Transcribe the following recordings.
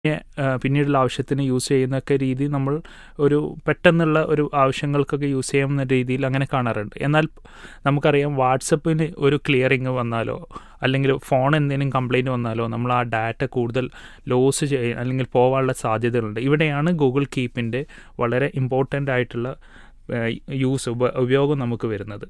പിന്നീടുള്ള ആവശ്യത്തിന് യൂസ് ചെയ്യുന്നൊക്കെ രീതി നമ്മൾ ഒരു പെട്ടെന്നുള്ള ഒരു ആവശ്യങ്ങൾക്കൊക്കെ യൂസ് ചെയ്യാവുന്ന രീതിയിൽ അങ്ങനെ കാണാറുണ്ട് എന്നാൽ നമുക്കറിയാം വാട്സപ്പിന് ഒരു ക്ലിയറിങ് വന്നാലോ അല്ലെങ്കിൽ ഫോൺ എന്തെങ്കിലും കംപ്ലൈൻറ്റ് വന്നാലോ നമ്മൾ ആ ഡാറ്റ കൂടുതൽ ലോസ് ചെയ്യാൻ അല്ലെങ്കിൽ പോകാനുള്ള സാധ്യതകളുണ്ട് ഇവിടെയാണ് ഗൂഗിൾ കീപ്പിൻ്റെ വളരെ ഇമ്പോർട്ടൻ്റ് ആയിട്ടുള്ള യൂസ് ഉപ ഉപയോഗം നമുക്ക് വരുന്നത്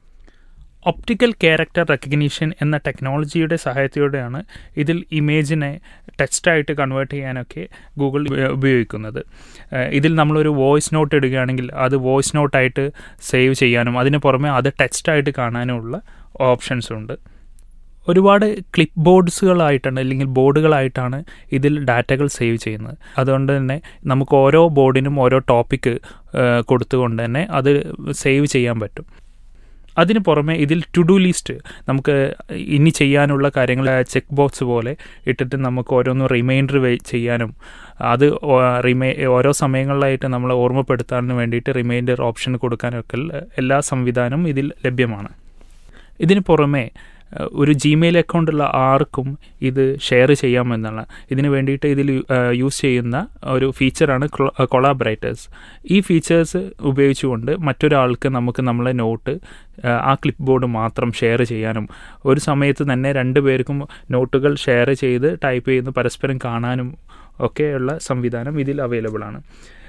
ഒപ്റ്റിക്കൽ ക്യാരക്ടർ റെക്കഗ്നീഷൻ എന്ന ടെക്നോളജിയുടെ സഹായത്തോടെയാണ് ഇതിൽ ഇമേജിനെ ടെക്സ്റ്റായിട്ട് കൺവേർട്ട് ചെയ്യാനൊക്കെ ഗൂഗിൾ ഉപയോഗിക്കുന്നത് ഇതിൽ നമ്മളൊരു വോയിസ് നോട്ട് ഇടുകയാണെങ്കിൽ അത് വോയിസ് നോട്ടായിട്ട് സേവ് ചെയ്യാനും അതിന് പുറമെ അത് ടെക്സ്റ്റായിട്ട് കാണാനുമുള്ള ഓപ്ഷൻസ് ഉണ്ട് ഒരുപാട് ക്ലിപ്പ് ബോർഡ്സുകളായിട്ടാണ് അല്ലെങ്കിൽ ബോർഡുകളായിട്ടാണ് ഇതിൽ ഡാറ്റകൾ സേവ് ചെയ്യുന്നത് അതുകൊണ്ട് തന്നെ നമുക്ക് ഓരോ ബോർഡിനും ഓരോ ടോപ്പിക്ക് കൊടുത്തുകൊണ്ട് തന്നെ അത് സേവ് ചെയ്യാൻ പറ്റും അതിന് പുറമെ ഇതിൽ ടു ഡു ലിസ്റ്റ് നമുക്ക് ഇനി ചെയ്യാനുള്ള കാര്യങ്ങൾ ചെക്ക് ബോക്സ് പോലെ ഇട്ടിട്ട് നമുക്ക് ഓരോന്ന് റിമൈൻഡർ ചെയ്യാനും അത് റിമൈ ഓരോ സമയങ്ങളിലായിട്ട് നമ്മൾ ഓർമ്മപ്പെടുത്താനും വേണ്ടിയിട്ട് റിമൈൻഡർ ഓപ്ഷൻ കൊടുക്കാനൊക്കെ എല്ലാ സംവിധാനവും ഇതിൽ ലഭ്യമാണ് ഇതിന് പുറമെ ഒരു ജിമെയിൽ അക്കൗണ്ടുള്ള ആർക്കും ഇത് ഷെയർ ചെയ്യാമെന്നാണ് ഇതിന് വേണ്ടിയിട്ട് ഇതിൽ യൂസ് ചെയ്യുന്ന ഒരു ഫീച്ചറാണ് കൊളാബറേറ്റേഴ്സ് ഈ ഫീച്ചേഴ്സ് ഉപയോഗിച്ചുകൊണ്ട് മറ്റൊരാൾക്ക് നമുക്ക് നമ്മളെ നോട്ട് ആ ക്ലിപ്പ് ബോർഡ് മാത്രം ഷെയർ ചെയ്യാനും ഒരു സമയത്ത് തന്നെ രണ്ട് പേർക്കും നോട്ടുകൾ ഷെയർ ചെയ്ത് ടൈപ്പ് ചെയ്ത് പരസ്പരം കാണാനും ഒക്കെയുള്ള സംവിധാനം ഇതിൽ അവൈലബിൾ ആണ്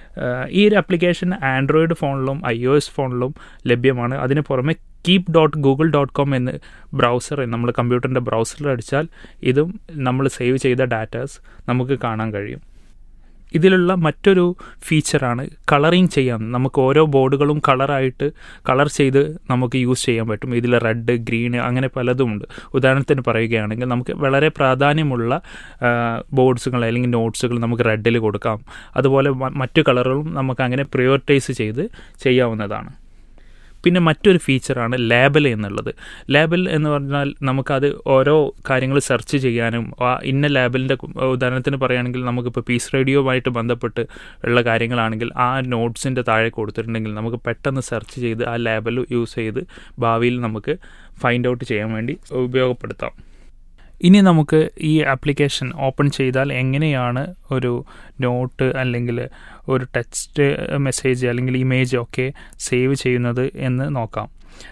ഈ ഒരു ആപ്ലിക്കേഷൻ ആൻഡ്രോയിഡ് ഫോണിലും ഐ ഒ എസ് ഫോണിലും ലഭ്യമാണ് അതിന് പുറമെ keep dot Google dot com എന്ന് ബ്രൗസർ നമ്മൾ കമ്പ്യൂട്ടറിൻ്റെ ബ്രൗസറിൽ അടിച്ചാൽ ഇതും നമ്മൾ സേവ് ചെയ്ത ഡാറ്റാസ് നമുക്ക് കാണാൻ കഴിയും ഇതിലുള്ള മറ്റൊരു ഫീച്ചറാണ് കളറിങ് ചെയ്യാൻ നമുക്ക് ഓരോ ബോർഡുകളും കളറായിട്ട് കളർ ചെയ്ത് നമുക്ക് യൂസ് ചെയ്യാൻ പറ്റും ഇതിൽ റെഡ് ഗ്രീൻ അങ്ങനെ പലതുമുണ്ട് ഉദാഹരണത്തിന് പറയുകയാണെങ്കിൽ നമുക്ക് വളരെ പ്രാധാന്യമുള്ള ബോർഡ്സുകൾ അല്ലെങ്കിൽ നോട്ട്സുകൾ നമുക്ക് റെഡിൽ കൊടുക്കാം അതുപോലെ മറ്റു കളറുകളും നമുക്ക് അങ്ങനെ പ്രയോറിറ്റൈസ് ചെയ്ത് ചെയ്യാവുന്നതാണ് പിന്നെ മറ്റൊരു ഫീച്ചറാണ് ലേബൽ എന്നുള്ളത് ലേബൽ എന്ന് പറഞ്ഞാൽ നമുക്കത് ഓരോ കാര്യങ്ങൾ സെർച്ച് ചെയ്യാനും ആ ഇന്ന ലേബലിൻ്റെ ഉദാഹരണത്തിന് പറയുകയാണെങ്കിൽ നമുക്കിപ്പോൾ പീസ് റേഡിയോയുമായിട്ട് ബന്ധപ്പെട്ട് ഉള്ള കാര്യങ്ങളാണെങ്കിൽ ആ നോട്ട്സിൻ്റെ താഴെ കൊടുത്തിട്ടുണ്ടെങ്കിൽ നമുക്ക് പെട്ടെന്ന് സെർച്ച് ചെയ്ത് ആ ലേബൽ യൂസ് ചെയ്ത് ഭാവിയിൽ നമുക്ക് ഫൈൻഡ് ഔട്ട് ചെയ്യാൻ വേണ്ടി ഉപയോഗപ്പെടുത്താം ഇനി നമുക്ക് ഈ ആപ്ലിക്കേഷൻ ഓപ്പൺ ചെയ്താൽ എങ്ങനെയാണ് ഒരു നോട്ട് അല്ലെങ്കിൽ ഒരു ടെക്സ്റ്റ് മെസ്സേജ് അല്ലെങ്കിൽ ഇമേജ് ഒക്കെ സേവ് ചെയ്യുന്നത് എന്ന് നോക്കാം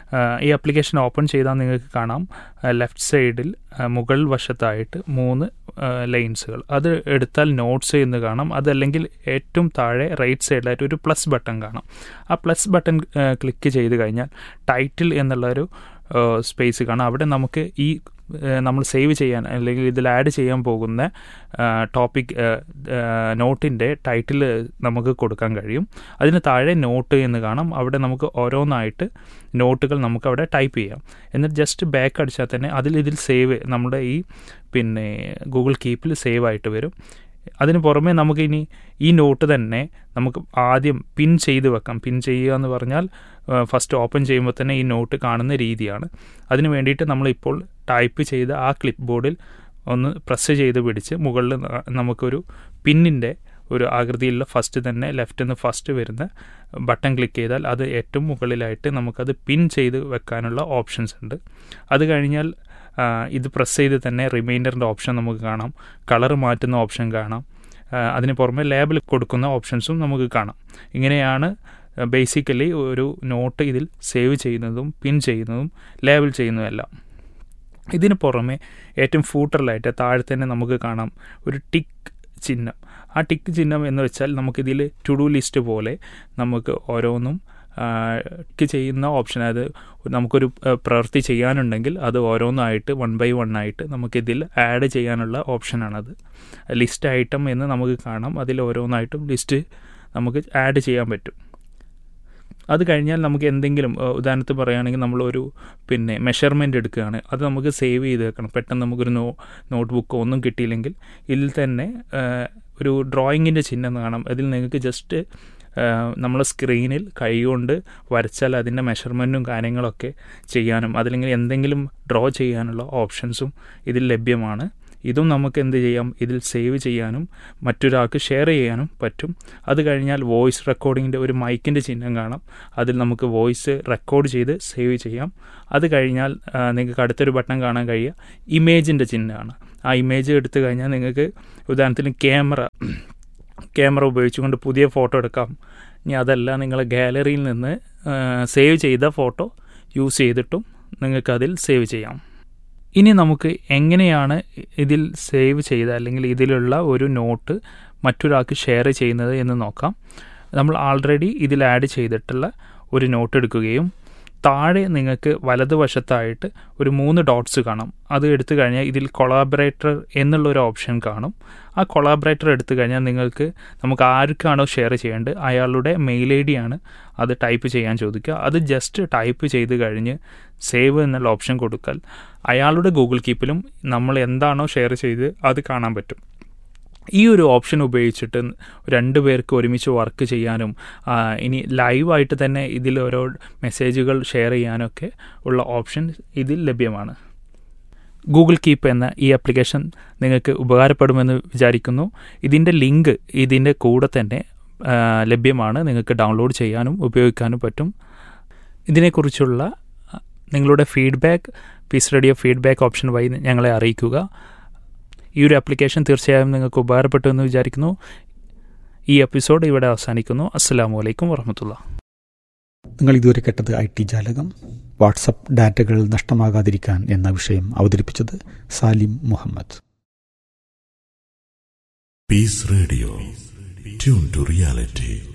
ഈ ആപ്ലിക്കേഷൻ ഓപ്പൺ ചെയ്താൽ നിങ്ങൾക്ക് കാണാം ലെഫ്റ്റ് സൈഡിൽ മുകൾ വശത്തായിട്ട് മൂന്ന് ലൈൻസുകൾ അത് എടുത്താൽ നോട്ട്സ് എന്ന് കാണാം അതല്ലെങ്കിൽ ഏറ്റവും താഴെ റൈറ്റ് സൈഡിലായിട്ട് ഒരു പ്ലസ് ബട്ടൺ കാണാം ആ പ്ലസ് ബട്ടൺ ക്ലിക്ക് ചെയ്ത് കഴിഞ്ഞാൽ ടൈറ്റിൽ എന്നുള്ളൊരു സ്പേസ് കാണാം അവിടെ നമുക്ക് ഈ നമ്മൾ സേവ് ചെയ്യാൻ അല്ലെങ്കിൽ ഇതിൽ ആഡ് ചെയ്യാൻ പോകുന്ന ടോപ്പിക് നോട്ടിൻ്റെ ടൈറ്റിൽ നമുക്ക് കൊടുക്കാൻ കഴിയും അതിന് താഴെ നോട്ട് എന്ന് കാണാം അവിടെ നമുക്ക് ഓരോന്നായിട്ട് നോട്ടുകൾ നമുക്ക് അവിടെ ടൈപ്പ് ചെയ്യാം എന്നിട്ട് ജസ്റ്റ് ബാക്ക് അടിച്ചാൽ തന്നെ അതിൽ ഇതിൽ സേവ് നമ്മുടെ ഈ പിന്നെ ഗൂഗിൾ കീപ്പിൽ സേവ് ആയിട്ട് വരും അതിന് പുറമെ നമുക്ക് ഇനി ഈ നോട്ട് തന്നെ നമുക്ക് ആദ്യം പിൻ ചെയ്ത് വെക്കാം പിൻ ചെയ്യുക എന്ന് പറഞ്ഞാൽ ഫസ്റ്റ് ഓപ്പൺ ചെയ്യുമ്പോൾ തന്നെ ഈ നോട്ട് കാണുന്ന രീതിയാണ് അതിന് വേണ്ടിയിട്ട് നമ്മളിപ്പോൾ ടൈപ്പ് ചെയ്ത ആ ക്ലിപ്പ് ബോർഡിൽ ഒന്ന് പ്രസ് ചെയ്ത് പിടിച്ച് മുകളിൽ നമുക്കൊരു പിന്നിൻ്റെ ഒരു ആകൃതിയിലുള്ള ഫസ്റ്റ് തന്നെ ലെഫ്റ്റ് നിന്ന് ഫസ്റ്റ് വരുന്ന ബട്ടൺ ക്ലിക്ക് ചെയ്താൽ അത് ഏറ്റവും മുകളിലായിട്ട് നമുക്കത് പിൻ ചെയ്ത് വെക്കാനുള്ള ഓപ്ഷൻസ് ഉണ്ട് അത് കഴിഞ്ഞാൽ ഇത് പ്രസ് ചെയ്ത് തന്നെ റിമൈൻഡറിൻ്റെ ഓപ്ഷൻ നമുക്ക് കാണാം കളർ മാറ്റുന്ന ഓപ്ഷൻ കാണാം അതിന് പുറമെ ലേബിൾ കൊടുക്കുന്ന ഓപ്ഷൻസും നമുക്ക് കാണാം ഇങ്ങനെയാണ് ബേസിക്കലി ഒരു നോട്ട് ഇതിൽ സേവ് ചെയ്യുന്നതും പിൻ ചെയ്യുന്നതും ലേബിൾ ചെയ്യുന്നതുമെല്ലാം ഇതിന് പുറമെ ഏറ്റവും ഫൂട്ടറിലായിട്ട് താഴെ തന്നെ നമുക്ക് കാണാം ഒരു ടിക്ക് ചിഹ്നം ആ ടിക്ക് ചിഹ്നം എന്ന് വെച്ചാൽ നമുക്കിതിൽ ടു ഡു ലിസ്റ്റ് പോലെ നമുക്ക് ഓരോന്നും ടിക്ക് ചെയ്യുന്ന ഓപ്ഷൻ അതായത് നമുക്കൊരു പ്രവൃത്തി ചെയ്യാനുണ്ടെങ്കിൽ അത് ഓരോന്നായിട്ട് വൺ ബൈ വൺ ആയിട്ട് നമുക്കിതിൽ ആഡ് ചെയ്യാനുള്ള ഓപ്ഷനാണത് ലിസ്റ്റ് ഐറ്റം എന്ന് നമുക്ക് കാണാം അതിൽ ഓരോന്നായിട്ടും ലിസ്റ്റ് നമുക്ക് ആഡ് ചെയ്യാൻ പറ്റും അത് കഴിഞ്ഞാൽ നമുക്ക് എന്തെങ്കിലും ഉദാഹരണത്തിന് പറയുകയാണെങ്കിൽ നമ്മളൊരു പിന്നെ മെഷർമെൻ്റ് എടുക്കുകയാണ് അത് നമുക്ക് സേവ് ചെയ്ത് വെക്കണം പെട്ടെന്ന് നമുക്കൊരു നോ നോട്ട് ബുക്കോ ഒന്നും കിട്ടിയില്ലെങ്കിൽ ഇതിൽ തന്നെ ഒരു ഡ്രോയിങ്ങിൻ്റെ ചിഹ്നം കാണാം അതിൽ നിങ്ങൾക്ക് ജസ്റ്റ് നമ്മളെ സ്ക്രീനിൽ കൈകൊണ്ട് വരച്ചാൽ അതിൻ്റെ മെഷർമെൻറ്റും കാര്യങ്ങളൊക്കെ ചെയ്യാനും അതല്ലെങ്കിൽ എന്തെങ്കിലും ഡ്രോ ചെയ്യാനുള്ള ഓപ്ഷൻസും ഇതിൽ ലഭ്യമാണ് ഇതും നമുക്ക് എന്ത് ചെയ്യാം ഇതിൽ സേവ് ചെയ്യാനും മറ്റൊരാൾക്ക് ഷെയർ ചെയ്യാനും പറ്റും അത് കഴിഞ്ഞാൽ വോയിസ് റെക്കോർഡിങ്ങിൻ്റെ ഒരു മൈക്കിൻ്റെ ചിഹ്നം കാണാം അതിൽ നമുക്ക് വോയിസ് റെക്കോർഡ് ചെയ്ത് സേവ് ചെയ്യാം അത് കഴിഞ്ഞാൽ നിങ്ങൾക്ക് അടുത്തൊരു ബട്ടൺ കാണാൻ കഴിയുക ഇമേജിൻ്റെ ചിഹ്നമാണ് ആ ഇമേജ് എടുത്തു കഴിഞ്ഞാൽ നിങ്ങൾക്ക് ഉദാഹരണത്തിന് ക്യാമറ ക്യാമറ ഉപയോഗിച്ചുകൊണ്ട് പുതിയ ഫോട്ടോ എടുക്കാം ഇനി അതല്ല നിങ്ങൾ ഗാലറിയിൽ നിന്ന് സേവ് ചെയ്ത ഫോട്ടോ യൂസ് ചെയ്തിട്ടും നിങ്ങൾക്കതിൽ സേവ് ചെയ്യാം ഇനി നമുക്ക് എങ്ങനെയാണ് ഇതിൽ സേവ് ചെയ്ത അല്ലെങ്കിൽ ഇതിലുള്ള ഒരു നോട്ട് മറ്റൊരാൾക്ക് ഷെയർ ചെയ്യുന്നത് എന്ന് നോക്കാം നമ്മൾ ആൾറെഡി ഇതിൽ ആഡ് ചെയ്തിട്ടുള്ള ഒരു നോട്ട് എടുക്കുകയും താഴെ നിങ്ങൾക്ക് വലതുവശത്തായിട്ട് ഒരു മൂന്ന് ഡോട്ട്സ് കാണാം അത് എടുത്തു കഴിഞ്ഞാൽ ഇതിൽ കൊളാബറേറ്റർ എന്നുള്ള ഒരു ഓപ്ഷൻ കാണും ആ കൊളാബറേറ്റർ എടുത്തു കഴിഞ്ഞാൽ നിങ്ങൾക്ക് നമുക്ക് ആർക്കാണോ ഷെയർ ചെയ്യേണ്ടത് അയാളുടെ മെയിൽ ഐ ഡി ആണ് അത് ടൈപ്പ് ചെയ്യാൻ ചോദിക്കുക അത് ജസ്റ്റ് ടൈപ്പ് ചെയ്ത് കഴിഞ്ഞ് സേവ് എന്നുള്ള ഓപ്ഷൻ കൊടുത്താൽ അയാളുടെ ഗൂഗിൾ കീപ്പിലും നമ്മൾ എന്താണോ ഷെയർ ചെയ്ത് അത് കാണാൻ പറ്റും ഈ ഒരു ഓപ്ഷൻ ഉപയോഗിച്ചിട്ട് രണ്ട് പേർക്ക് ഒരുമിച്ച് വർക്ക് ചെയ്യാനും ഇനി ലൈവായിട്ട് തന്നെ ഇതിൽ ഓരോ മെസ്സേജുകൾ ഷെയർ ചെയ്യാനൊക്കെ ഉള്ള ഓപ്ഷൻ ഇതിൽ ലഭ്യമാണ് ഗൂഗിൾ കീപ്പ് എന്ന ഈ ആപ്ലിക്കേഷൻ നിങ്ങൾക്ക് ഉപകാരപ്പെടുമെന്ന് വിചാരിക്കുന്നു ഇതിൻ്റെ ലിങ്ക് ഇതിൻ്റെ കൂടെ തന്നെ ലഭ്യമാണ് നിങ്ങൾക്ക് ഡൗൺലോഡ് ചെയ്യാനും ഉപയോഗിക്കാനും പറ്റും ഇതിനെക്കുറിച്ചുള്ള നിങ്ങളുടെ feedback peace radio feedback option വഴി ഞങ്ങളെ അറിയിക്കുക ഈ ഒരു ആപ്ലിക്കേഷൻ തീർച്ചയായും നിങ്ങൾക്ക് ഉപകാരപ്പെട്ടു എന്ന് വിചാരിക്കുന്നു ഈ എപ്പിസോഡ് ഇവിടെ അവസാനിക്കുന്നു അസ്സാം വലൈക്കും വറഹമത്തുള്ള നിങ്ങൾ ഇതുവരെ കേട്ടത് ഐ ടി ജാലകം വാട്സപ്പ് ഡാറ്റകൾ നഷ്ടമാകാതിരിക്കാൻ എന്ന വിഷയം അവതരിപ്പിച്ചത് Salim Muhammad peace radio tune to reality